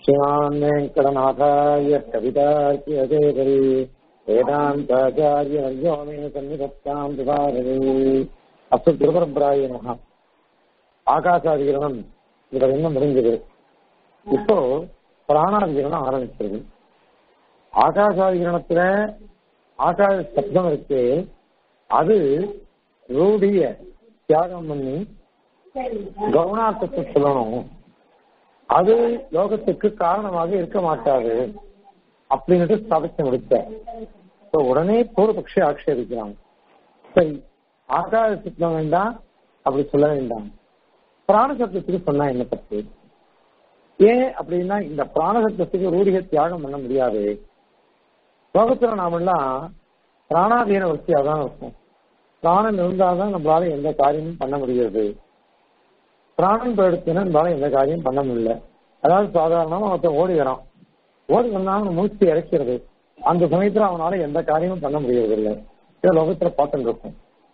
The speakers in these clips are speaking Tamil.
श्रीमान् वेङ्कटनाथाय कवितार्क्यजेतरी वेदान्ताचार्यवर्यो मे सन्निधत्ताम् दुभारवे அஸ்து திருபரம்பராய நமகா ஆகாசாதிகரணம் இதுல என்ன முடிஞ்சது இப்போ பிராணாதிகரணம் ஆரம்பிக்கிறது ஆகாசாதிகரணத்துல ஆகாச சப்தம் இருக்கு அது ரூடிய தியாகம் பண்ணி கவுனார்த்தத்தை சொல்லணும் அது லோகத்துக்கு காரணமாக இருக்க மாட்டாது அப்படின்னுட்டு ஸ்தாபிச்சு முடிச்சார் இப்போ உடனே பூர்வபக்ஷி ஆட்சேபிக்கிறாங்க சரி ஆகாத சித்தம் வேண்டாம் அப்படி சொல்ல வேண்டாம் பிராணசப்தத்துக்கு சொன்னா என்ன தப்பு ஏன் அப்படின்னா இந்த பிராணசப்தத்துக்கு ரூடிக தியாகம் பண்ண முடியாது லோகத்துல நாமெல்லாம் பிராணாதீன வசதியாக தான் இருக்கும் பிராணம் இருந்தால்தான் நம்மளால எந்த காரியமும் பண்ண முடியாது பிராணம் போயிடுச்சுன்னா நம்மளால எந்த காரியமும் பண்ண முடியல அதாவது சாதாரணமா ஒருத்தன் ஓடி வரான் ஓடி வந்தாலும் மூச்சு இறக்கிறது அந்த சமயத்துல அவனால எந்த காரியமும் பண்ண முடியறது இல்லை இதை லோகத்துல பார்த்துட்டு இருக்கும்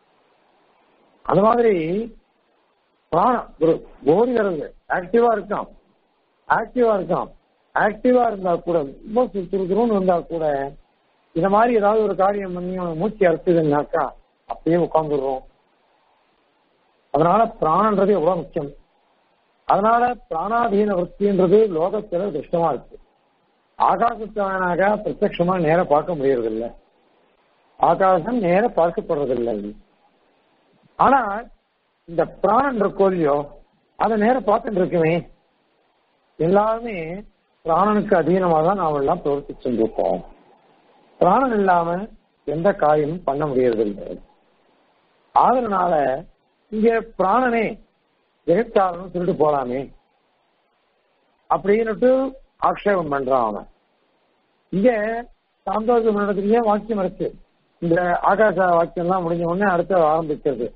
அது மாதிரி பிராணம் ஒரு ஓடி வர்றது ஆக்டிவா இருக்கான் ஆக்டிவா இருக்கான் ஆக்டிவா இருந்தா கூட ரொம்ப சுறுசுறுன்னு இருந்தா கூட இந்த மாதிரி ஏதாவது ஒரு காரியம் பண்ணி அவன் மூச்சு அறுத்துதுன்னாக்கா அப்படியே உட்காந்துடுறோம் அதனால பிராணன்றது எவ்வளவு முக்கியம் அதனால பிராணாதீன வృத்தின்றது லோகத்துல கஷ்டமா இருக்கு ஆகாசத்தவனாக பிரத்யட்சமா நேர பார்க்க முடியறதில்லை ஆகாசம் நேர பார்க்கப்படுறதில்லை ஆனா இந்த பிராணன் இருக்கோ இல்லையோ அதை நேரம் பார்த்துட்டு இருக்குமே எல்லாருமே பிராணனுக்கு அதீனமாக தான் நாம் எல்லாம் பிரவர்த்தி செஞ்சிருக்கோம் பிராணன் இல்லாம எந்த காரியமும் பண்ண முடியறதில்லை ஆதரனால இங்க பிராணனே ஜெகத்காரனும் திருட்டு போலாமே அப்படின்னுட்டு ஆக்ஷேபம் பண்றான் அவன் இங்க சாந்தோஷ மண்டலத்திலேயே வாக்கியம் இருக்கு இந்த ஆகாச வாக்கியம் எல்லாம் முடிஞ்ச உடனே அடுத்து ஆரம்பிக்கிறது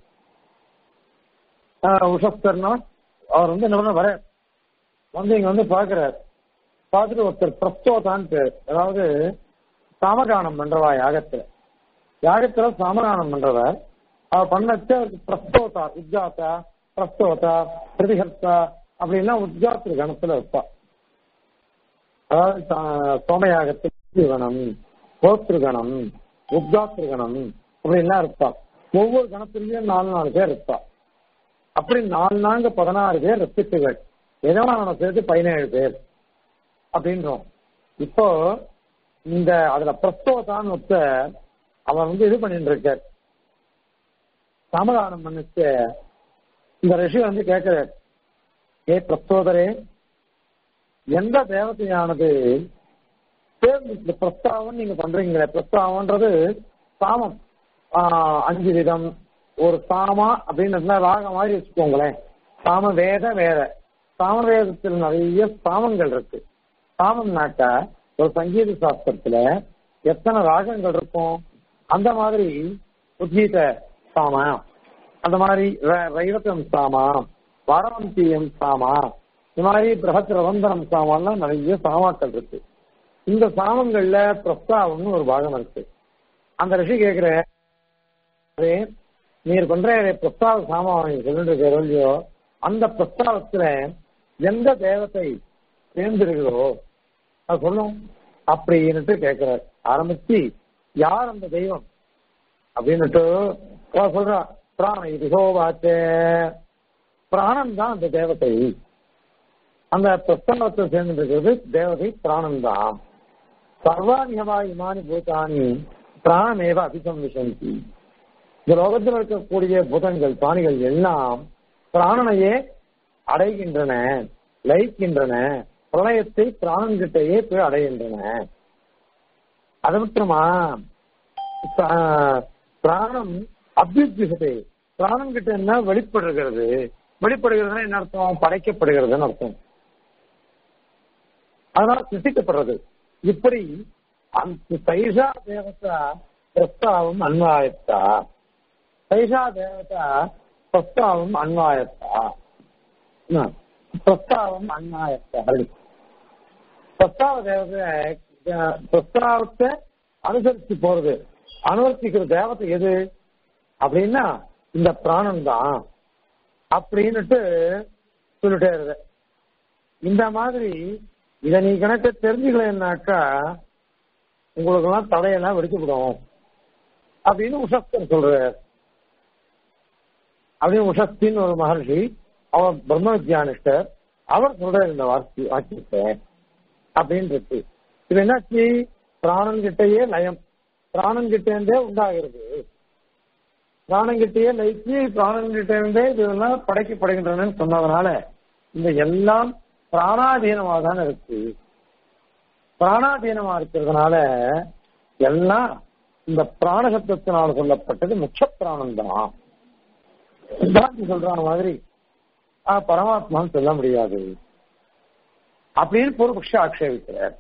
உஷஸ்தர்னா அவர் வந்து என்ன பண்ண வர வந்து இங்க வந்து பாக்குறார் பார்த்துட்டு ஒருத்தர் பிரஸ்தோதான்னு பேர் அதாவது சாமகானம் பண்றவா யாகத்துல யாகத்துல சாமகானம் பண்றவர் அவர் பண்ணச்சு அவருக்கு பிரஸ்தோதா உஜ்ஜாத்தா பிரஸ்தோதா பிரதிஹர்த்தா அப்படின்னா உஜ்ஜாத்திர கணத்துல வைப்பா அதாவது சோமயாகத்தில் கணம் கோத்திருகணம் உப்தாத்திருகணம் அப்படின்லாம் இருப்பா ஒவ்வொரு கணத்திலையும் நாலு நாலு பேர் இருப்பா அப்படி நாலு நான்கு பதினாறு பேர் ரெசிப்டுகள் எதவான சேர்த்து பதினேழு பேர் அப்படின்றோம் இப்போ இந்த அதுல பிரஸ்தோதான் ஒத்த அவன் வந்து இது பண்ணிட்டு இருக்கார் சமதானம் பண்ணிச்சு இந்த ரிஷி வந்து கேட்கிறார் ஏ பிரஸ்தோதரே எந்த தேவதையானது இந்த பிரஸ்தாவம் நீங்க பண்றீங்களே பிரஸ்தாவன்றது சாமம் அஞ்சு விதம் ஒரு சாமா அப்படின்னு ராகம் மாதிரி வச்சுக்கோங்களேன் சாம வேத வேத சாம வேதத்தில் நிறைய சாமங்கள் இருக்கு சாமம்னாக்க ஒரு சங்கீத சாஸ்திரத்துல எத்தனை ராகங்கள் இருக்கும் அந்த மாதிரி உத்கீத சாமா அந்த மாதிரி ரைவத்தம் சாமா வாரவந்தியம் சாமா இந்த மாதிரி பிரகத் ரவந்தனம் சாமான்லாம் நிறைய சாமாக்கள் இருக்கு இந்த சாமங்கள்ல பிரஸ்தாவம்னு ஒரு பாகம் இருக்கு அந்த ரிஷி கேக்குற நீர் பண்ற பிரஸ்தாவ சாமான் சொல்லிட்டு இல்லையோ அந்த பிரஸ்தாவத்துல எந்த தேவத்தை தேர்ந்தெடுக்கிறோ அது சொல்லும் அப்படின்னுட்டு கேட்கிறார் ஆரம்பிச்சு யார் அந்த தெய்வம் அப்படின்னுட்டு சொல்றா பிராண இதுகோ வாச்ச பிராணம் தான் அந்த தேவதை அந்த பிரஸ்தாவத்தை சேர்ந்துருக்கிறது தேவதை பிராணம் தான் சர்வாணியவா இமானி பூதானி பிராணமேவ அபிசம்விசந்தி இந்த லோகத்தில் இருக்கக்கூடிய பூதங்கள் பிராணிகள் எல்லாம் பிராணனையே அடைகின்றன லயிக்கின்றன பிரளயத்தை பிராணன்கிட்டயே போய் அடைகின்றன அது மட்டுமா பிராணம் அபியுத்திசத்தை பிராணம் கிட்ட என்ன வெளிப்படுகிறது வெளிப்படுகிறதுனா என்ன அர்த்தம் படைக்கப்படுகிறதுன்னு அர்த்தம் அதனால சிருஷ்டிக்கப்படுறது இப்படி அந்த தைஷா தேவதா பிரஸ்தாவம் அன்வாயத்தா தைஷா தேவதா பிரஸ்தாவம் அன்வாயத்தா பிரஸ்தாவம் அன்வாயத்தா பிரஸ்தாவ தேவதை பிரஸ்தாவத்தை அனுசரிச்சு போறது அனுவர்த்திக்கிற தேவதை எது அப்படின்னா இந்த பிராணம் தான் அப்படின்னுட்டு சொல்லிட்டே இருக்க இந்த மாதிரி இதை நீ கணக்க தெரிஞ்சுக்கலன்னாக்கா உங்களுக்கெல்லாம் தலையெல்லாம் வெடிச்சுவிடும் அப்படின்னு உஷஸ்தர் சொல்றார் அப்படின்னு உஷஸ்தின்னு ஒரு மகர்ஷி அவர் பிரம்ம வித்யானிஷ்டர் அவர் சொல்ற இந்த வாக்கி வாக்கியத்தை அப்படின்னு இருக்கு இது என்னாச்சு பிராணன் கிட்டயே லயம் பிராணன் கிட்ட இருந்தே உண்டாகிறது பிராணன் கிட்டயே லயிச்சு பிராணன் கிட்ட இருந்தே இதெல்லாம் படைக்கப்படுகின்றன சொன்னதுனால இந்த எல்லாம் பிராணாதீனமா தான் இருக்கு பிராணாதீனமா இருக்கிறதுனால எல்லாம் இந்த பிராணசப்தத்தினால் சொல்லப்பட்டது முச்ச பிராணம் தான் சித்தாந்தி சொல்ற மாதிரி ஆஹ், பரமாத்மான்னு சொல்ல முடியாது அப்படின்னு பூர்வபக்ஷ ஆட்சேபிக்கிறார்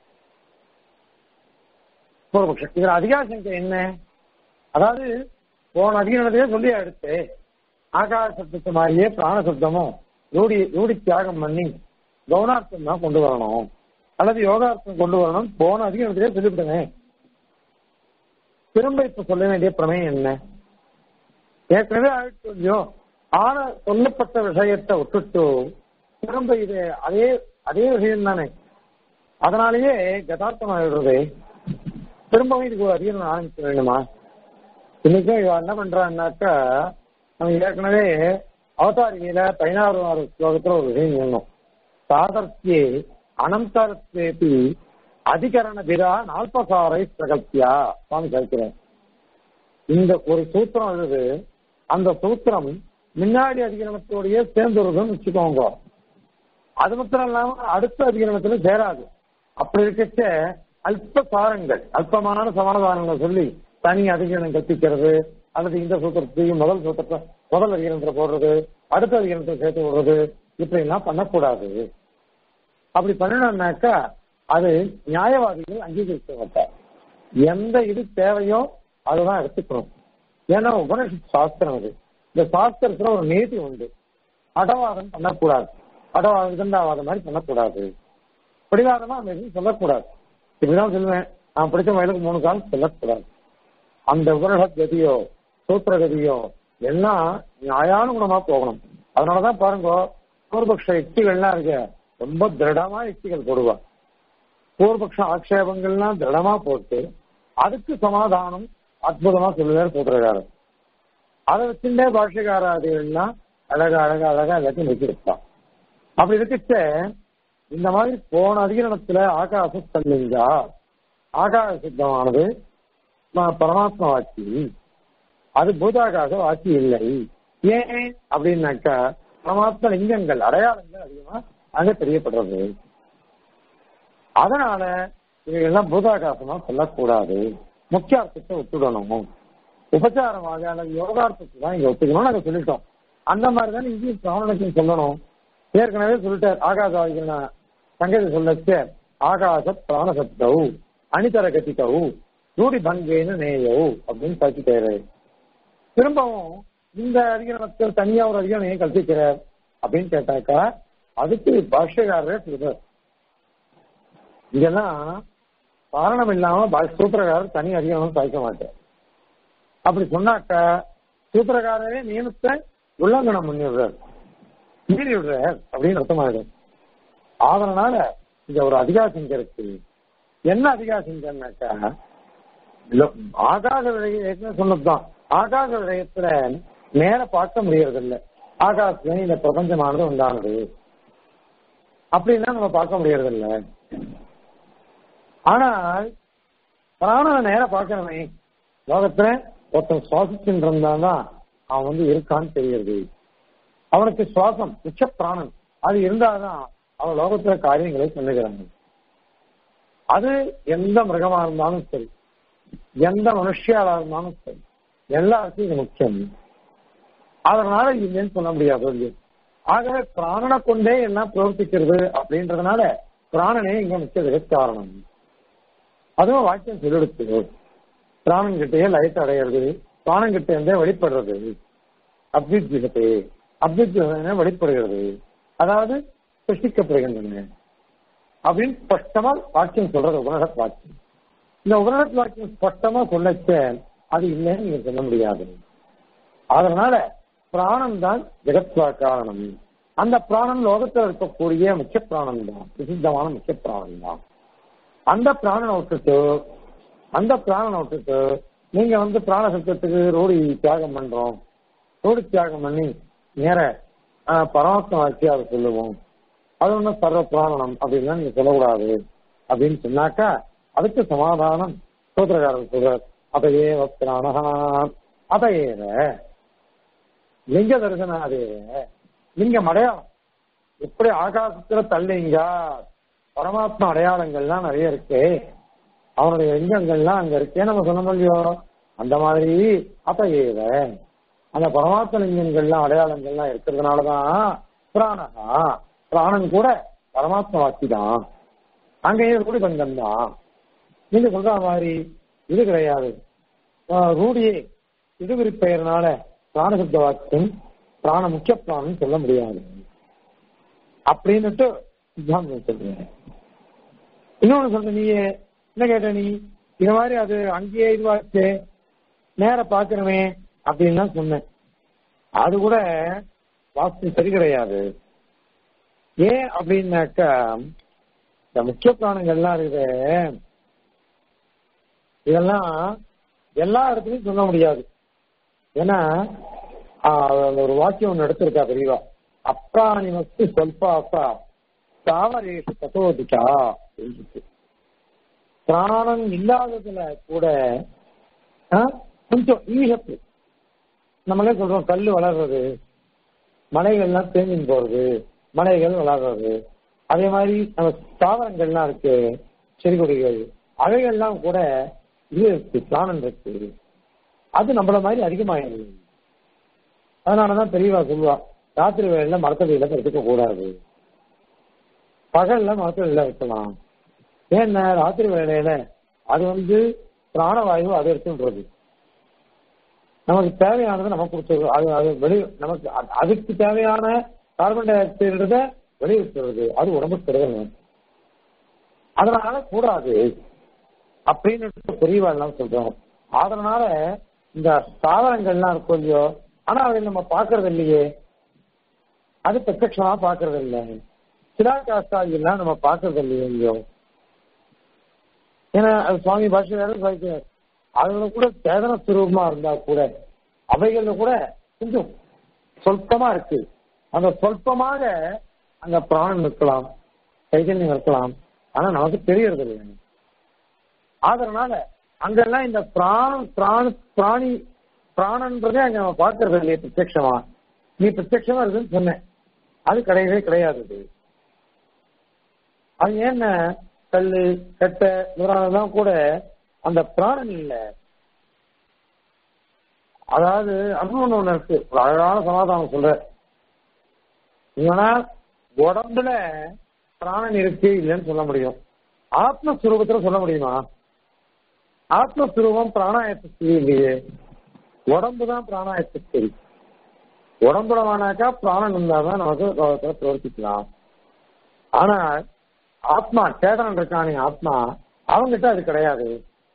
பூர்வபக்ஷம் இதுல அதிகாசங்க என்ன அதாவது போன அதிகாரத்தையே சொல்லி அடுத்து ஆகார சப்தத்து மாதிரியே பிராண சப்தமும் ரூடி ரூடி தியாகம் பண்ணி கவுனார்த்தம் தான் கொண்டு வரணும் அல்லது யோகார்த்தம் கொண்டு வரணும் போன அதிகாரத்திலே சொல்லிவிடுவேன் திரும்ப இப்ப சொல்ல வேண்டிய பிரமேயம் என்ன ஏற்கனவே ஆயிடுச்சு இல்லையோ ஆன சொல்லப்பட்ட விஷயத்தை விட்டுட்டு திரும்ப இது அதே அதே விஷயம் தானே அதனாலேயே கதார்த்தம் ஆயிடுறது திரும்பவும் இதுக்கு ஒரு அதிகம் ஆரம்பிக்க வேண்டுமா இன்னைக்கும் இவ என்ன பண்றான்னாக்கா நம்ம ஏற்கனவே அவதாரிகையில பதினாறு ஸ்லோகத்துல ஒரு விஷயம் சொன்னோம் சாதர்த்தியே அனந்தரத்தேபி அதிகரண விரா நால்பசாரை பிரகல்பியா சுவாமி கேட்கிறேன் இந்த ஒரு சூத்திரம் எழுது அந்த சூத்திரம் முன்னாடி அதிகரணத்தோடயே சேர்ந்துருதுன்னு வச்சுக்கோங்க அது மாத்திரம் இல்லாம அடுத்த அதிகரணத்துல சேராது அப்படி இருக்கச்ச அல்ப சாரங்கள் அல்பமான சமாதானங்களை சொல்லி தனி அதிகரணம் கற்பிக்கிறது அல்லது இந்த சூத்திரத்தையும் முதல் சூத்திரத்தை முதல் அதிகரணத்துல போடுறது அடுத்த அதிகரணத்தை சேர்த்து விடுறது இப்படி எல்லாம் பண்ணக்கூடாது அப்படி பண்ணணும்னாக்கா அது நியாயவாதிகள் அங்கீகரிக்க மாட்டார் எந்த இது தேவையோ அதுதான் எடுத்துக்கணும் ஏன்னா உபனிஷத் சாஸ்திரம் அது இந்த சாஸ்திரத்துல ஒரு நீதி உண்டு அடவாதம் பண்ணக்கூடாது அடவாதம் விதண்டாவாதம் மாதிரி பண்ணக்கூடாது பிடிவாதமா அந்த எதுவும் சொல்லக்கூடாது இப்படிதான் சொல்லுவேன் நான் பிடிச்ச வயலுக்கு மூணு காலம் சொல்லக்கூடாது அந்த உபனிஷத் கதியோ சூத்திர கதியோ எல்லாம் நியாயானுகுணமா போகணும் அதனாலதான் பாருங்க பூர்வபக்ஷ யுக்திகள்லாம் இருக்கு ரொம்ப திருடமா யுக்திகள் போடுவா பூர்வபக்ஷ ஆக்ஷேபங்கள்லாம் திருடமா போட்டு அதுக்கு சமாதானம் அற்புதமா சொல்லுவார் சூத்திரகாரர் அதை வச்சுட்டே பாஷ்யகாராதிகள்லாம் அழகா அழகா அழகா எல்லாத்தையும் வச்சிருப்பான் அப்படி இருக்கச்ச இந்த மாதிரி போன அதிகரணத்துல ஆகாச தள்ளிங்கா ஆகாச சித்தமானது ம- பரமாத்மா வாக்கி அது பூதாகாச வாக்கி இல்லை ஏன் அப்படின்னாக்கா பரமாத்மா லிங்கங்கள் அடையாளங்கள் அதிகமா அங்க தெரியப்படுறது அதனால இவைகள்லாம் பூதாகாசமா சொல்லக்கூடாது முக்கியார்த்தத்தை ஒத்துடணும் உபச்சாரமாக அல்லது யோகார்த்தத்தை தான் இங்க ஒத்துக்கணும் நாங்க சொல்லிட்டோம் அந்த மாதிரி தானே இங்கேயும் பிராமணனுக்கும் சொல்லணும் ஏற்கனவே சொல்லிட்டார் ஆகாசாதிகள் சங்கதி சொல்லச்ச ஆகாச பிராணசப்தவு அணிதர கதிகவு ரூடி பங்கேன நேயவு அப்படின்னு கழிச்சுட்டாரு திரும்பவும் இந்த அதிகாரத்தில் தனியா ஒரு அதிகாரம் ஏன் கற்பிக்கிறார் அப்படின்னு கேட்டாக்கா அதுக்கு பாஷ்யக்காரரே சொல்றார் இதெல்லாம் காரணம் இல்லாம பா- சூத்திரக்காரர் தனி அதிகாரம் சாய்க்க மாட்டார் அப்படி சொன்னாக்கா சூத்திரக்காரரே நியமத்தை உல்லங்கனம் பண்ணி விடுறார் மீறி விடுறார் அப்படின்னு அர்த்தமாயிடும் அதனால இங்க ஒரு அதிகாரம் இருக்கு என்ன அதிகாசிங்கன்னாக்கா இல்ல, ஆகாச விடயம் ஏற்கனவே சொன்னதுதான் ஆகாச விடயத்துல நேர பார்க்க முடியறது இல்ல ஆகாசத்துல இந்த பிரபஞ்சமானது உண்டானது அப்படின்னா நம்ம பார்க்க முடியறது இல்ல ஆனால் பிராணனை நேர பார்க்கணுமே லோகத்துல ஒருத்தன் சுவாசிச்சுட்டு இருந்தாதான் அவன் வந்து இருக்கான்னு தெரியுது அவனுக்கு சுவாசம் உச்ச பிராணன் அது இருந்தாதான் அவன் லோகத்துல காரியங்களை பண்ணுகிறாங்க அது எந்த மிருகமா இருந்தாலும் சரி எந்த மனுஷியாளா இருந்தாலும் சரி எல்லாருக்கும் இது முக்கியம் அதனால இல்லைன்னு சொல்ல முடியாது இல்லையா? ஆகவே பிராணனை கொண்டே எல்லாம் பிரவர்த்திக்கிறது அப்படின்றதுனால பிராணனே இங்க முக்கிய காரணம் அதுவும் வாக்கியம் சொல்லெடுத்து பிராணன் கிட்டேயே லைட் அடையிறது பிராணன் கிட்ட இருந்தே வெளிப்படுறது அபியுஜிகத்தை அபியுஜன வெளிப்படுகிறது அதாவது சிருஷ்டிக்கப்படுகின்றன அப்படின்னு ஸ்பஷ்டமா வாக்கியம் சொல்றது உபனிஷத் வாக்கியம் இந்த உபனிஷத் வாக்கியம் ஸ்பஷ்டமா சொல்லச்ச அது இல்லைன்னு நீங்க சொல்ல முடியாது அதனால பிராணம் தான் ஜெகத்வா காரணம் அந்த பிராணன் லோகத்தில் இருக்கக்கூடிய முக்கிய பிராணன் தான் பிரசித்தமான முக்கிய பிராணன் தான் அந்த பிராணனை விட்டுட்டு அந்த பிராணனை விட்டுட்டு நீங்க வந்து பிராண சத்தத்துக்கு ரோடி தியாகம் பண்றோம் ரோடி தியாகம் பண்ணி நேர ஆஹ், பரமாத்மா வச்சு அதை சொல்லுவோம் அது ஒன்றும் சர்வ பிராணனம் அப்படின்லாம் நீங்க சொல்லக்கூடாது அப்படின்னு சொன்னாக்கா அதுக்கு சமாதானம் சூத்திரக்காரர் சொல்றார் அதையேவ பிராணஹா அதையேவ லிங்க தரிசனாதேவ லிங்கம் அடையாளம் எப்படி ஆகாசத்துல தள்ளிங்க பரமாத்மா அடையாளங்கள்லாம் நிறைய இருக்கு அவனுடைய லிங்கங்கள்லாம் அங்க இருக்கே நம்ம சொன்ன முடியும் அந்த மாதிரி அதையேவ அந்த பரமாத்ம லிங்கங்கள்லாம் அடையாளங்கள்லாம் இருக்கிறதுனாலதான் பிராணகா பிராணன் கூட பரமாத்மா வாக்கி தான் அங்கேயே ரூடி பங்கம் தான் நீங்க சொல்ற மாதிரி இது கிடையாது ஆஹ் ரூடியே இதுவிரி பெயர்னால பிராணசப்த வாக்கியம் பிராண முக்கிய பிராணம் சொல்ல முடியாது அப்படின்னுட்டு சித்தாந்தம் சொல்றேன் இன்னொன்னு சொல்ற நீ என்ன கேட்ட நீ இது மாதிரி அது அங்கேயே இதுவாச்சு நேர பாக்குறமே அப்படின்னு தான் சொன்னேன் அது கூட வாஸ்து சரி கிடையாது ஏன் அப்படின்னாக்கா இந்த முக்கிய பிராணங்கள்லாம் இருக்குது இதெல்லாம் எல்லா இடத்துலயும் சொல்ல முடியாது ஏன்னா ஆஹ், அதுல ஒரு வாக்கியம் ஒன்று எடுத்திருக்கா பெரியவா அப்ராணி மஸ்து சொல்பாசா தாவரேஷு தத்தோதிக்கா அப்படின்னு பிராணம் இல்லாததுல கூட ஆஹ், கொஞ்சம் ஈகப்பு நம்மளே சொல்றோம் கல் வளர்றது மலைகள்லாம் தேங்கின்னு போறது மலைகள் வளர்றது அதே மாதிரி நம்ம தாவரங்கள்லாம் இருக்கு செடி கொடிகள் அவைகள்லாம் கூட இது இருக்கு பிராணம் இருக்கு அது நம்மள மாதிரி அதிகமாயிடுது அதனாலதான் பெரியவா சொல்லுவா ராத்திரி வேலையில மரத்தடியில படுத்துக்க கூடாது பகல்ல மரத்தடியில வைக்கலாம் ஏன்னா ராத்திரி வேலையில அது வந்து பிராணவாயு அது இருக்குன்றது நமக்கு தேவையானதை நமக்கு கொடுத்துருது அது அது வெளி நமக்கு அ- அதுக்கு தேவையான கார்பன் டை ஆக்சைடுறத வெளியிட்டுறது அது உடம்புக்கு கெடுதல் அதனால கூடாது அப்படின்னு பெரியவா எல்லாம் சொல்றோம் அதனால இந்த தாவரங்கள்லாம் இருக்கும் இல்லையோ ஆனா அதை நம்ம பாக்குறது இல்லையே அது பிரத்யட்சமா பாக்குறது இல்லை சிலாகாஸ்தாதிகள்லாம் நம்ம பாக்குறது இல்லையே இல்லையோ ஏன்னா அது சுவாமி பாஷையாரும் சொல்லிக்கிறார் அதுல கூட சேதன சுரூபமா இருந்தா கூட அவைகள்ல கூட கொஞ்சம் சொற்பமா இருக்கு அந்த சொற்பமாக அங்க பிராணம் இருக்கலாம் சைதன்யம் இருக்கலாம் ஆனா நமக்கு தெரியறது இல்லை அதனால அங்கெல்லாம் இந்த பிராணம் பிராண பிராணி பிராணன்றதே அங்க நம்ம பார்க்கறது இல்லையே பிரத்யட்சமா நீ பிரத்யட்சமா இருக்குன்னு சொன்னேன் அது கிடையவே கிடையாது அது. அது ஏன்னா கல்லு கட்டை முதலானதெல்லாம் கூட அந்த பிராணன் இல்லை அதாவது அனுபவம் ஒண்ணு இருக்கு ஒரு அழகான சமாதானம் சொல்ற இவனா உடம்புல பிராணன் இருக்கு இல்லைன்னு சொல்ல முடியும் ஆத்மஸ்வரூபத்துல சொல்ல முடியுமா ஆத்மஸ்வரூபம் பிராணாயத்துக்கு இல்லையே உடம்பு தான் பிராணாயத்துக்கு உடம்புல வேணாக்கா பிராணன் இருந்தாதான் நமக்கு லோகத்துல பிரவர்த்திக்கலாம் ஆனா ஆத்மா சேதனன் இருக்கானே ஆத்மா அவங்கிட்ட அது கிடையாது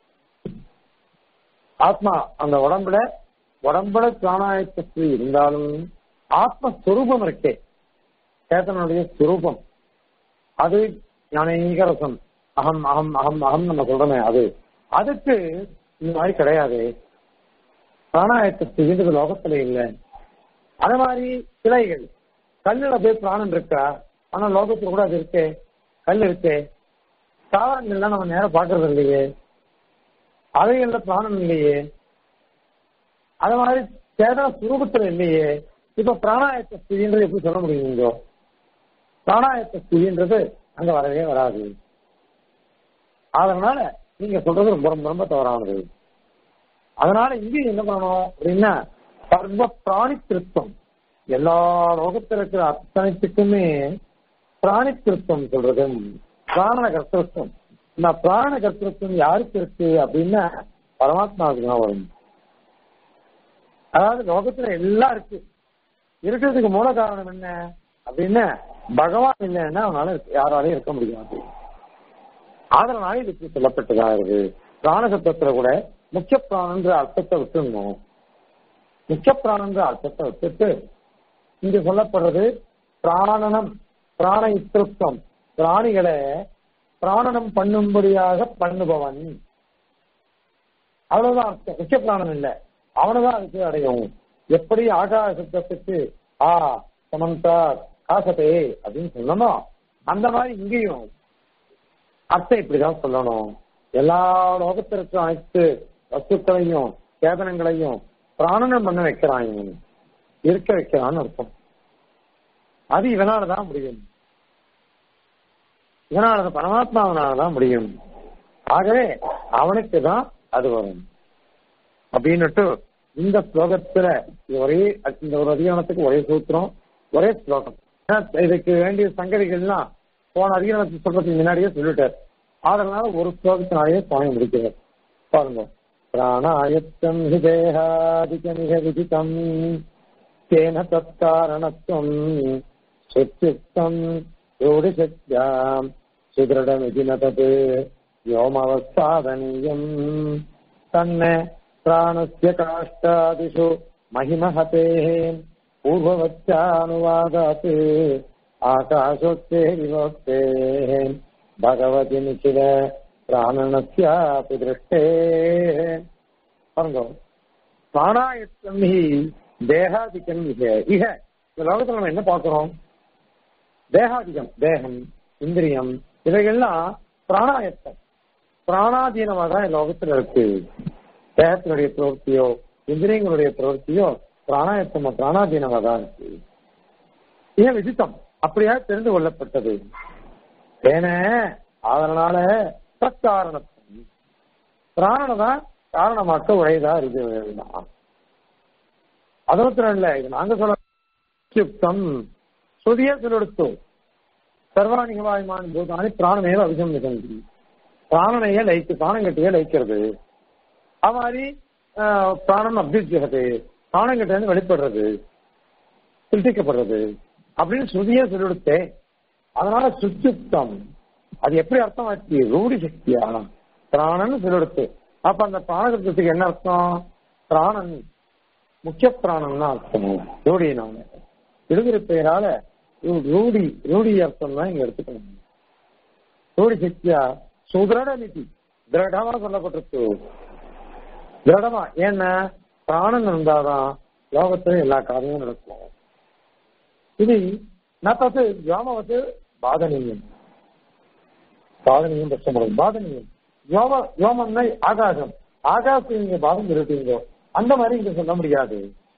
ஆத்மா அந்த உடம்புல உடம்புல பிராணாயத்துக்கு இருந்தாலும் ஆத்மஸ்வரூபம் இருக்கே சேத்தனுடைய சுரூபம் அது ஞானீகரசம் அகம் அகம் அகம் அகம் நம்ம சொல்றோமே அது அதுக்கு இந்த மாதிரி கிடையாது பிராணாயத்துக்கு இந்த லோகத்துல இல்லை அதே மாதிரி சிலைகள் கல்லுல போய் பிராணம் இருக்கா ஆனா லோகத்துல கூட அது இருக்கே கல் இருக்கே தாவரங்கள்லாம் நம்ம நேரம் பாக்குறது இல்லையே அவைகள்ல பிராணம் இல்லையே அது மாதிரி சேதன சுரூபத்துல இல்லையே இப்ப பிராணாயத்த ஸ்திதின்றது எப்படி சொல்ல முடியுங்க பிராணாயத்த ஸ்திதின்றது அங்க வரவே வராது அதனால நீங்க சொல்றது ரொம்ப ரொம்ப ரொம்ப தவறானது அதனால இங்க என்ன பண்ணணும் அப்படின்னா சர்வ பிராணி திருத்தம் எல்லா லோகத்தில் இருக்கிற அத்தனைத்துக்குமே பிராணி திருத்தம் சொல்றது பிராண கர்த்தத்துவம் இந்த பிராண கர்த்தத்துவம் யாருக்கு இருக்கு அப்படின்னா பரமாத்மாவுக்கு தான் வரும் அதாவது லோகத்துல எல்லாம் இருக்கு இருக்கிறதுக்கு மூல காரணம் என்ன அப்படின்னா பகவான் இல்லைன்னா அவனால இருக்க- யாராலையும் இருக்க முடியாது அதனால இதுக்கு சொல்லப்பட்டதா இருக்கு பிராணசத்தத்துல கூட முக்கிய பிராணன்ற அர்த்தத்தை விட்டுருந்தோம் முக்கிய பிராணன்ற அர்த்தத்தை விட்டுட்டு இங்க சொல்லப்படுறது பிராணனம் பிராண இத்திருத்தம் பிராணிகளை பிராணனம் பண்ணும்படியாக பண்ணுபவன் அவ்வளவுதான் அர்த்தம் முக்கிய பிராணம் இல்ல அவனதான் அதுக்கு அடையும் எப்படி ஆகாச சப்தத்துக்கு ஆ சமந்தா காசத்தே அப்படின்னு சொல்லணும் அந்த மாதிரி இங்கேயும் அர்த்தம் இப்படிதான் சொல்லணும் எல்லா லோகத்திற்கும் அனைத்து வஸ்துக்களையும் சேதனங்களையும் பிராணனம் பண்ண வைக்கிறான் இவன் இருக்க வைக்கிறான்னு அர்த்தம் அது இவனாலதான் முடியும் இதனால பரமாத்மாவனாலதான் முடியும் ஆகவே அவனுக்கு தான் அது வரும் அப்படின்னுட்டு இந்த ஸ்லோகத்துல ஒரே இந்த ஒரு அதிகாரத்துக்கு ஒரே சூத்திரம் ஒரே ஸ்லோகம் இதுக்கு வேண்டிய சங்கதிகள்லாம் போன அதிகாரத்தை சொல்றதுக்கு முன்னாடியே சொல்லிட்டார் அதனால ஒரு ஸ்லோகத்தினாலேயே சுவாமி முடிக்கிறார் பாருங்க பிராணாயத்தம் ஹி தேகாதிகமிக விதிதம் கேன தற்காரணத்துவம் சுத்தியுக்தம் யோடிசக்தியாம் சுதிருடமிதி நதது व्योमवस्सादनीयम् तन्न प्राणस्य काष्ठादिषु महिमहतेः पूर्ववच्चानुवादात् आकाशोक्ते विभक्तेः भगवति निखिल प्राणनस्यापि दृष्टेः பாருங்க பிராணாயத்தம் ஹி தேகாதிக்கம் இக இக இந்த லோகத்துல நம்ம என்ன பார்க்கிறோம் தேகாதிகம் தேகம் இந்திரியம் இவைகள்லாம் பிராணாயத்தம் பிராணாதீனமா தான் லோகத்துல இருக்கு தேகத்தினுடைய பிரவൃத்தியோ இந்திரியங்களுடைய பிரவൃத்தியோ பிராணாயத்தமா பிராணாதீனமா தான் இருக்கு ஏன் விதித்தம் அப்படியா தெரிந்து கொள்ளப்பட்டது ஏன அதனால தற்காரணத்துவம் பிராணனை தான் காரணமாக்க உடையதா இருக்கு அது மாத்திரம் இல்ல இது நாங்க சொல்ல யுக்தம் சுதிய சொல்லெடுத்தோம் சர்வாணிகவாயுமான பூதானி பிராணனையில அபிஷம் நிகழ்ந்து பிராணனைய லைக்கு பிராணங்கட்டையே லைக்கிறது அது மாதிரி பிராணம் அபியுஜகது பிராணங்கிட்ட இருந்து வெளிப்படுறது சிருஷ்டிக்கப்படுறது அப்படின்னு ஸ்ருதியே சொல்லிவிடுத்தேன் அதனால சுச்சுத்தம் அது எப்படி அர்த்தம் ஆச்சு ரூடி சக்தியா பிராணன் சொல்லிடுத்து அப்ப அந்த பிராணசப்தத்துக்கு என்ன அர்த்தம் பிராணன் முக்கிய பிராணன் தான் அர்த்தம் ரூடியினால விடுகிற பெயரால ரூடி ரூடி அர்த்தம் தான் இங்க எடுத்துக்கணும் ரூடி சக்தியா சுதிரட நிதி திரடமா சொல்லப்பட்டிருக்கு திரடமா ஏன்னா பிராணன் இருந்தாதான் லோகத்துல எல்லா காரியமும் நடக்கும் இது நத்தது யோமவத்து பாதனீயம் பாதனீயம் கஷ்டப்படுது பாதனீயம் யோம யோமம்னா ஆகாசம் ஆகாசத்துக்கு நீங்க பாதம் இருப்பீங்க அந்த மாதிரி இங்க சொல்ல முடியாது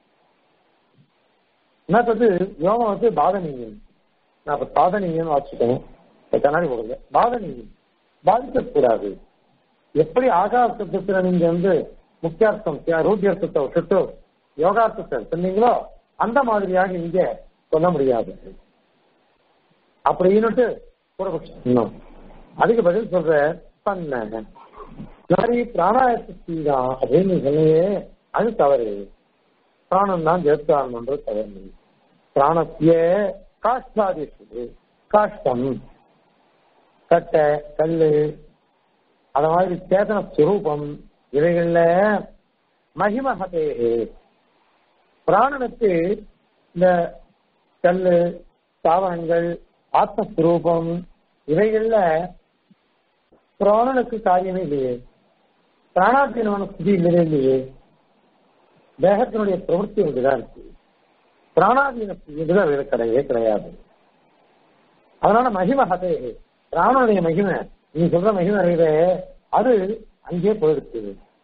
என்னத்தது யோமம் வந்து பாதனீயம் நான் இப்ப பாதனீயம் வச்சுக்கணும் கண்ணாடி போடுங்க பாதனீயம் பாதிக்கக்கூடாது எப்படி ஆகாசத்துல நீங்க வந்து முக்கியார்த்தம் ரூபியர்த்தத்தை விட்டுட்டு யோகார்த்தத்தை சொன்னீங்களோ அந்த மாதிரியாக இங்க சொல்ல முடியாது அப்படின்னுட்டு பூர்வபக்ஷம் இன்னும் அதுக்கு பதில் சொல்ற பண்ண மாதிரி பிராணாயத்தி தான் அப்படின்னு சொன்னையே அது தவறு பிராணம் தான் ஜெயத்தாரம்ன்றது தவறு பிராணத்திய காஷ்டாதிஷு காஷ்டம் கட்டை கல்லு அத மாதிரி சேதன சுரூபம் இவைகள்ல மகிமகதே பிராணனுக்கு இந்த கல்லு தாவரங்கள் ஆத்மஸ்வரூபம் இவைகள்ல பிராணனுக்கு காரியமே இல்லையே பிராணாத்தீனமான ஸ்திதி இல்லவே இல்லையே தேகத்தினுடைய பிரவൃத்தி ஒன்றுதான் இருக்கு பிராணாதீன இதுதான் வேறு கிடையவே கிடையாது அதனால மகிம ஹதே பிராணனுடைய மகிமை நீ சொல்ற மகிமை அறிவே அது அங்கே போயிடுச்சு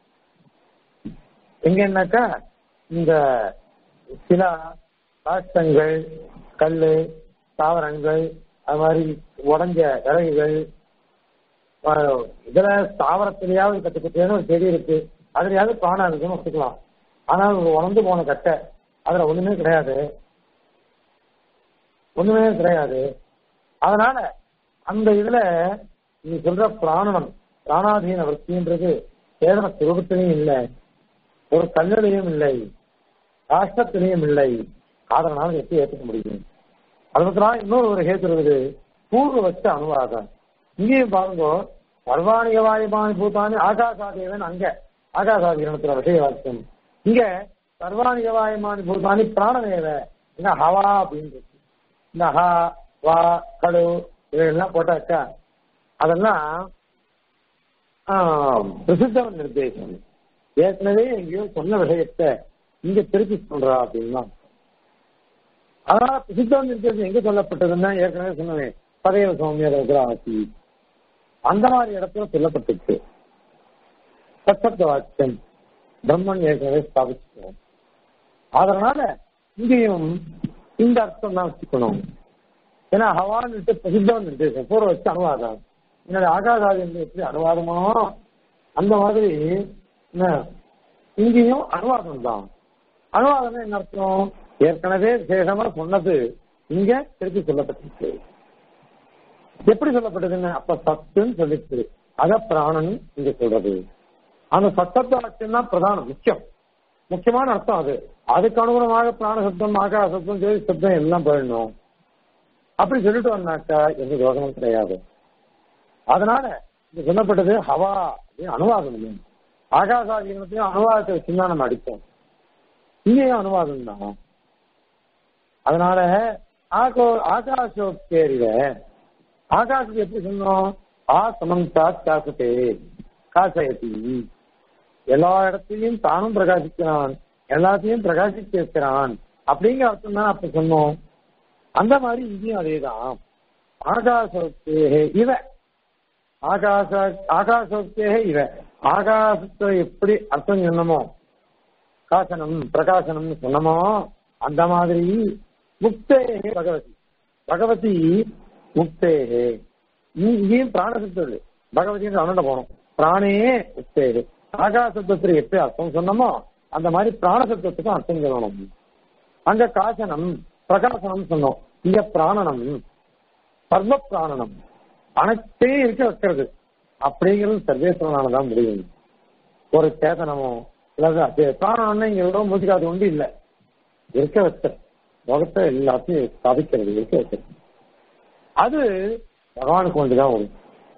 எங்க என்னக்கா இந்த சில காஷ்டங்கள் கல்லு தாவரங்கள் அது மாதிரி உடஞ்ச இறகுகள் இதுல தாவரத்திலேயாவது கட்டு கட்டியான ஒரு செடி இருக்கு அதுலயாவது பிராணம் இருக்குன்னு வச்சுக்கலாம் ஆனால் ஒரு உணர்ந்து போன கட்டை அதுல ஒண்ணுமே கிடையாது ஒண்ணுமே கிடையாது அதனால அந்த இதுல நீ சொல்ற பிராணனம் பிராணாதீன வர்த்தின்றது சேதன சுரூபத்திலையும் இல்லை ஒரு கல்லிலையும் இல்லை ராஷ்டிரத்திலையும் இல்லை அதனால எப்படி ஏற்றுக்க முடியும் அதுக்கப்புறம் இன்னொரு ஒரு ஹேத்து இருக்குது பூர்வ வச்ச அனுவாதம் இங்கேயும் பாருங்க சர்வாணிக வாயுபானி பூத்தானி ஆகாசாதேவன் அங்க ஆகாசாதீனத்துல விஷய வாக்கியம் இங்க சர்வாணிக வாயுமானி பூத்தானி பிராணதேவ என்ன ஹவா அப்படின்னு இருக்கு இந்த ஹா வா கடு இதெல்லாம் போட்டாக்கா அதெல்லாம் பிரசித்த நிர்தேசம் ஏற்கனவே எங்கேயோ சொன்ன விஷயத்தை இங்க திருப்பி சொல்றா அப்படின்னா அதனால பிரசித்த நிர்தேசம் எங்க சொல்லப்பட்டதுன்னா ஏற்கனவே சொன்னேன் பதைய சௌமியர் ஆசி அந்த மாதிரி இடத்துல சொல்லப்பட்டிருக்கு சத்தத்த வாக்கியம் பிரம்மன் ஏற்கனவே ஸ்தாபிச்சிட்டோம் அதனால இங்கேயும் இந்த அர்த்தம் தான் வச்சுக்கணும் ஏன்னா ஹவான்ட்டு பிரசித்த நிர்தேசம் பூர்வ வச்சு அனுவாதம் என்னுடைய ஆகாதாதி என்று எப்படி அனுவாதமோ அந்த மாதிரி என்ன இங்கேயும் அனுவாதம் தான் அனுவாதம் என்ன அர்த்தம் ஏற்கனவே விசேஷமா சொன்னது இங்க திருப்பி சொல்லப்பட்டிருக்கு எப்படி சொல்லப்பட்டதுன்னு அப்ப சத்துன்னு சொல்லிட்டு அத பிராணன் இங்க சொல்றது அந்த சத்தத்தை அர்த்தம் தான் பிரதானம் முக்கியம் முக்கியமான அர்த்தம் அது அதுக்கு அனுகுணமாக பிராண சப்தம் ஆகாச சப்தம் ஜோதி சப்தம் எல்லாம் போயிடணும் அப்படி சொல்லிட்டு வந்தாக்கா எந்த தோஷமும் கிடையாது அதனால இது சொல்லப்பட்டது ஹவா அப்படின்னு அனுவாதம் இல்லை ஆகாசாதீனத்தையும் அனுவாதத்தை வச்சுதான் நம்ம அடிப்போம் இங்கேயும் அனுவாதம் தான் அதனால ஆகோ ஆகாசோக்கேரியில ஆகாசத்துக்கு எப்படி சொன்னோம் ஆ சமந்தா காசத்தே காசயத்தி எல்லா இடத்தையும் தானும் பிரகாசிக்கிறான் எல்லாத்தையும் பிரகாசிக்க வைக்கிறான் அப்படிங்கிற அர்த்தம் தான் அப்ப சொன்னோம் அந்த மாதிரி இங்கேயும் அதேதான் ஆகாசத்தே இவ ஆகாச ஆகாசத்தே இவ ஆகாசத்தை எப்படி அர்த்தம் சொன்னமோ காசனம் பிரகாசனம்னு சொன்னமோ அந்த மாதிரி முக்தேகே பகவதி பகவதி முக்தேகே இங்கேயும் பிராணசப்தம் பகவதின்னு அவனோட போனோம் பிராணே முக்தேகே ஆகாசத்துக்கு எப்படி அர்த்தம் சொன்னமோ அந்த மாதிரி பிராணசப்தத்துக்கும் அர்த்தம் சொல்லணும் அங்க காசனம் பிரகாசனம் சொன்னோம் இங்க பிராணனம் சர்வ பிராணனம் அனைத்தையும் இருக்க வைக்கிறது அப்படிங்கிறது சர்வேஸ்வரனால தான் முடியும் ஒரு சேதனமோ இல்லாத பிராணம்னா இங்க எவ்வளவு மூச்சுக்காது ஒன்று இல்லை இருக்க வச்ச உலகத்தை எல்லாத்தையும் ஸ்தாபிக்கிறது இருக்க வைக்கிறது அது பகவானுக்கு ஒன்றுதான் வரும்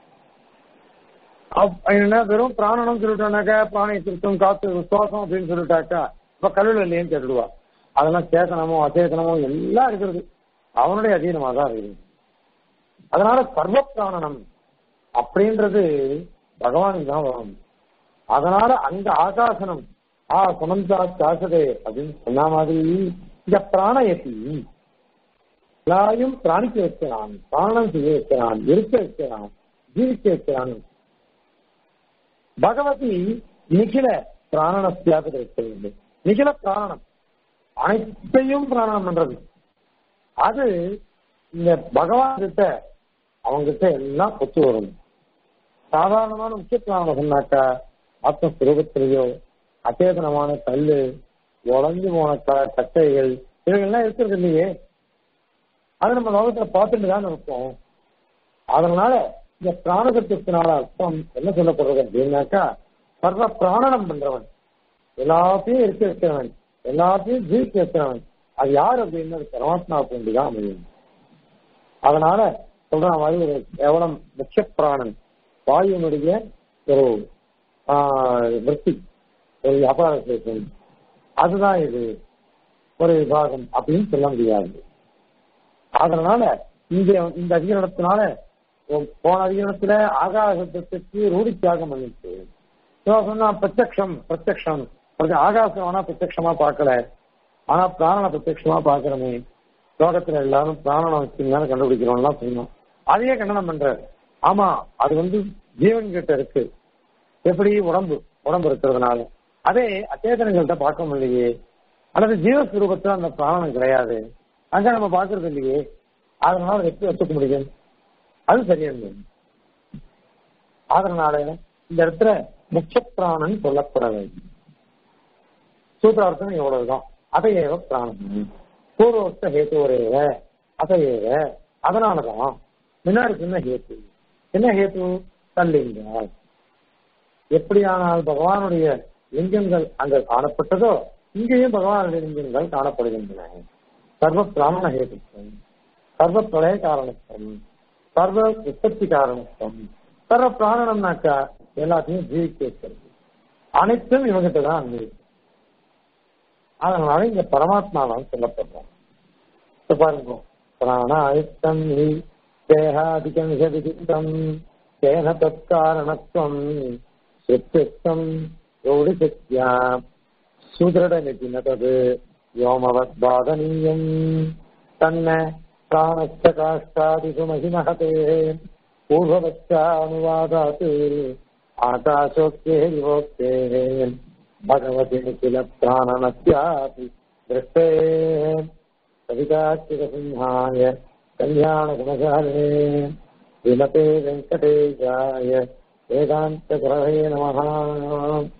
என்ன வெறும் பிராணனம் சொல்லிட்டோம்னாக்கா பிராணை திருத்தம் காத்து சுவாசம் அப்படின்னு சொல்லிட்டாக்கா இப்ப கல்லுல இல்லையேன்னு கேட்டுடுவா அதெல்லாம் சேதனமோ அச்சேதனமோ எல்லாம் இருக்கிறது அவனுடைய அதீனமா தான் இருக்குது அதனால சர்வ பிராணனம் அப்படின்றது பகவானுக்கு தான் வரும் அதனால அங்க ஆகாசனம் ஆ சமந்தா காசதே அப்படின்னு சொன்ன மாதிரி இந்த பிராணயத்தி எல்லாரையும் பிராணிக்க வைக்கிறான் பிராணம் செய்ய வைக்கிறான் இருக்க வைக்கிறான் ஜீவிக்க வைக்கிறான் பகவதி நிகில பிராணனத்தியாக இருக்க வேண்டும் நிகில பிராணனம் அனைத்தையும் பிராணனம் பண்றது அது இந்த பகவான் கிட்ட அவங்க கிட்ட எல்லாம் ஒத்து வரும் சாதாரணமான முக்கிய பிராணம் சொன்னாக்கா ஆத்மஸ்வரூபத்திலேயோ அச்சேதனமான கல்லு உடஞ்சு போன கட்டைகள் இவைகள்லாம் இருக்கிறது இல்லையே அதை நம்ம லோகத்துல பார்த்துட்டு தான் இருப்போம் அதனால இந்த பிராணசத்துவத்தினால அர்த்தம் என்ன சொல்லப்படுறது அப்படின்னாக்கா சர்வ பிராணனம் பண்றவன் எல்லாத்தையும் இருக்க வைக்கிறவன் எல்லாத்தையும் ஜீவிக்க வைக்கிறவன் அது யார் அப்படின்னு பரமாத்மா கொண்டுதான் அமையும் அதனால சொல்ற மாதிரி ஒரு கேவலம் முக்கிய பிராணன் வாயுனுடைய ஒரு விற்பி ஒரு வியாபார அதுதான் இது ஒரு விபாகம் அப்படின்னு சொல்ல முடியாது அதனால இங்க இந்த அதிகரணத்தினால போன அதிகரணத்துல ஆகாசத்துக்கு ரூடி தியாகம் பண்ணிட்டு சொன்னா பிரத்யக்ஷம் பிரத்யக்ஷம் ஆகாசம் ஆனா பிரத்யக்ஷமா பார்க்கல ஆனா பிராணனை பிரத்யக்ஷமா பாக்குறமே லோகத்துல எல்லாரும் பிராணனை வச்சுருந்தாலும் கண்டுபிடிக்கிறோம்லாம் சொன்னோம் அதையே கண்டனம் பண்றாரு ஆமா அது வந்து ஜீவன் கிட்ட இருக்கு எப்படி உடம்பு உடம்பு இருக்கிறதுனால அதே அச்சேதனங்கள்ட்ட பார்க்க முடியலையே அல்லது ஜீவஸ்வரூபத்துல அந்த பிராணம் கிடையாது அங்க நம்ம பாக்குறது இல்லையே அதனால எப்படி ஒத்துக்க முடியும் அது சரியான அதனால இந்த இடத்துல முக்கிய பிராணன் சொல்லப்பட வேண்டும் சூத்திரார்த்தம் எவ்வளவுதான் அதையேவ பிராணம் பூர்வோக்த ஹேத்துவரேவ அதையேவ அதனாலதான் முன்னாடி என்ன ஹேத்து என்ன ஹேத்து தல்லிங்க எப்படியானால் பகவானுடைய லிங்கங்கள் அங்க காணப்பட்டதோ இங்கேயும் பகவானுடைய லிங்கங்கள் காணப்படுகின்றன சர்வ பிராமண ஹேதுக்கம் சர்வ பிரளய காரணத்துவம் சர்வ உற்பத்தி காரணத்துவம் சர்வ பிராணனம்னாக்கா எல்லாத்தையும் ஜீவிக்க வைக்கிறது அனைத்தும் இவங்கிட்ட தான் அங்கே அதனால இங்க பரமாத்மாவால் சொல்லப்படுறோம் இப்ப பாருங்க प्राणायुक्तम् हि देहादिकम् ह्यभिचित्तम् तेन तत्कारणत्वम् श्रुत्युक्तम् गौडिशक्त्या सुदृढमिति न तद् व्योमवद्बाधनीयम् तन्न प्राणश्च काष्ठादिषु महिमहतेः पूर्ववच्चानुवादात् आकाशोक्तेः विभोक्तेः भगवति निखिल प्राणनस्यापि दृष्टेः कविताचिरसिंहाय कल्याणगुणशालिने विमते वेङ्कटेशाय वेदान्तग्रहे नमः